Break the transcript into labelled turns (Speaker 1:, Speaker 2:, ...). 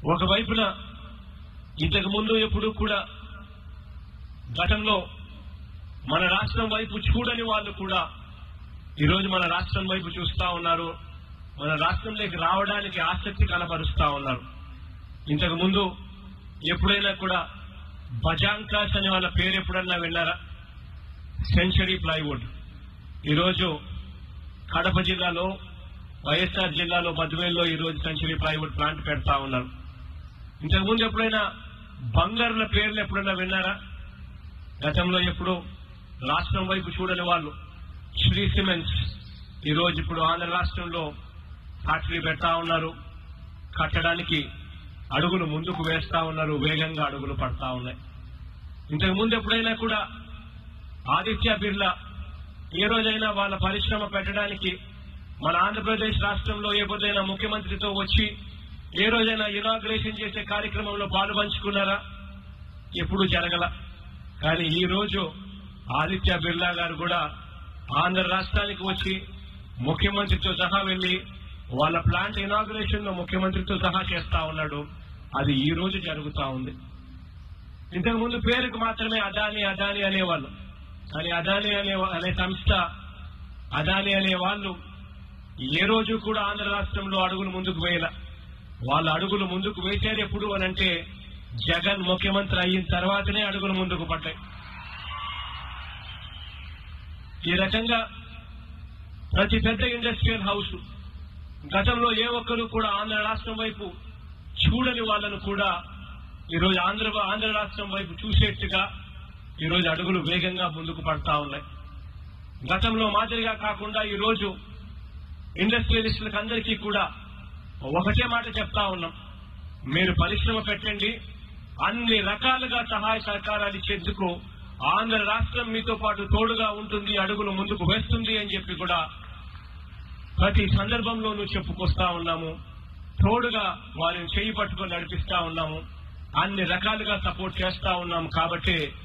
Speaker 1: ఒకవైపున ఇంతకు ముందు ఎప్పుడు కూడా గతంలో మన రాష్ట్రం వైపు చూడని వాళ్ళు కూడా ఈరోజు మన రాష్ట్రం వైపు చూస్తా ఉన్నారు మన రాష్ట్రంలోకి రావడానికి ఆసక్తి కనబరుస్తా ఉన్నారు ఇంతకు ముందు ఎప్పుడైనా కూడా బజాంకాస్ అనే వాళ్ళ పేరు ఎప్పుడన్నా విన్నారా సెంచరీ ప్లైవుడ్ ఈరోజు కడప జిల్లాలో వైఎస్ఆర్ జిల్లాలో బద్వేల్లో ఈరోజు సెంచరీ ప్లైవుడ్ ప్లాంట్ పెడతా ఉన్నారు ఇంతకు ముందు ఎప్పుడైనా బంగారుల పేర్లు ఎప్పుడైనా విన్నారా గతంలో ఎప్పుడు రాష్ట్రం వైపు చూడని వాళ్ళు శ్రీ సిమెంట్స్ ఈరోజు ఇప్పుడు ఆంధ్ర రాష్ట్రంలో ఫ్యాక్టరీ పెడతా ఉన్నారు కట్టడానికి అడుగులు ముందుకు వేస్తా ఉన్నారు వేగంగా అడుగులు పడతా ఉన్నాయి ఇంతకు ముందు ఎప్పుడైనా కూడా ఆదిత్య బిర్లా ఏ రోజైనా వాళ్ళ పరిశ్రమ పెట్టడానికి మన ఆంధ్రప్రదేశ్ రాష్ట్రంలో ఏ రోజైనా ముఖ్యమంత్రితో వచ్చి ఏ రోజైనా ఇనాగ్రేషన్ చేసే కార్యక్రమంలో పాలు పంచుకున్నారా ఎప్పుడు జరగల కానీ ఈ రోజు ఆదిత్య బిర్లా గారు కూడా ఆంధ్ర రాష్ట్రానికి వచ్చి ముఖ్యమంత్రితో సహా వెళ్లి వాళ్ళ ప్లాంట్ ఇనాగ్రేషన్ లో ముఖ్యమంత్రితో సహా చేస్తా ఉన్నాడు అది ఈ రోజు జరుగుతా ఉంది ఇంతకు ముందు పేరుకు మాత్రమే అదాని అదాని అనేవాళ్ళు కానీ అదాని అనే అనే సంస్థ అదాని అనే వాళ్ళు ఏ రోజు కూడా ఆంధ్ర రాష్ట్రంలో అడుగులు ముందుకు వేయల వాళ్ళ అడుగులు ముందుకు వేసేది ఎప్పుడు అని అంటే జగన్ ముఖ్యమంత్రి అయిన తర్వాతనే అడుగులు ముందుకు పడ్డాయి ఈ రకంగా ప్రతి పెద్ద ఇండస్ట్రియల్ హౌస్ గతంలో ఏ ఒక్కరు కూడా ఆంధ్ర రాష్ట్రం వైపు చూడని వాళ్ళను కూడా ఈరోజు ఆంధ్ర ఆంధ్ర రాష్ట్రం వైపు చూసేట్టుగా ఈరోజు అడుగులు వేగంగా ముందుకు పడతా ఉన్నాయి గతంలో మాదిరిగా కాకుండా ఈ రోజు ఇండస్ట్రియలిస్టులకు అందరికీ కూడా ఒకటే మాట చెప్తా ఉన్నాం మీరు పరిశ్రమ పెట్టండి అన్ని రకాలుగా సహాయ సహకారాలు ఇచ్చేందుకు ఆంధ్ర రాష్ట్రం మీతో పాటు తోడుగా ఉంటుంది అడుగులు ముందుకు వేస్తుంది అని చెప్పి కూడా ప్రతి సందర్భంలోనూ చెప్పుకొస్తా ఉన్నాము తోడుగా వారిని చేయి పట్టుకొని నడిపిస్తా ఉన్నాము అన్ని రకాలుగా సపోర్ట్ చేస్తా ఉన్నాము కాబట్టి